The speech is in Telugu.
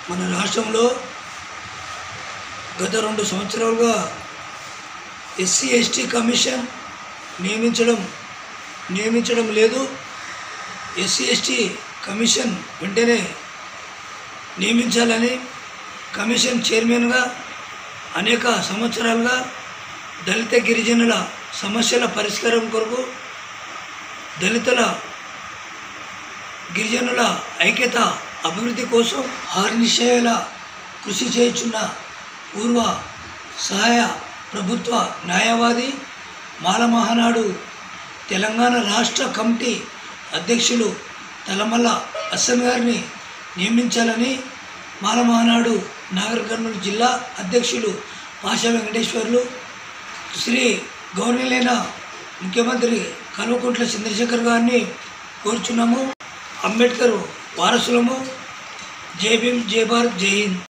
మన రాష్ట్రంలో గత రెండు సంవత్సరాలుగా ఎస్సీ ఎస్టీ కమిషన్ నియమించడం నియమించడం లేదు ఎస్సీ ఎస్టీ కమిషన్ వెంటనే నియమించాలని కమిషన్ చైర్మన్గా అనేక సంవత్సరాలుగా దళిత గిరిజనుల సమస్యల పరిష్కారం కొరకు దళితుల గిరిజనుల ఐక్యత అభివృద్ధి కోసం ఆర్నిశయాల కృషి చేయుచున్న పూర్వ సహాయ ప్రభుత్వ న్యాయవాది మాల మహానాడు తెలంగాణ రాష్ట్ర కమిటీ అధ్యక్షులు తలమల్ల అస్సన్ గారిని నియమించాలని మాల మహానాడు నాగర్ కర్నూలు జిల్లా అధ్యక్షులు పాషా వెంకటేశ్వర్లు శ్రీ గౌరవనీయులైన ముఖ్యమంత్రి కల్వకుంట్ల చంద్రశేఖర్ గారిని కోరుచున్నాము అంబేద్కర్ వారసులము జై భీమ్ జై భారత్ జై హింద్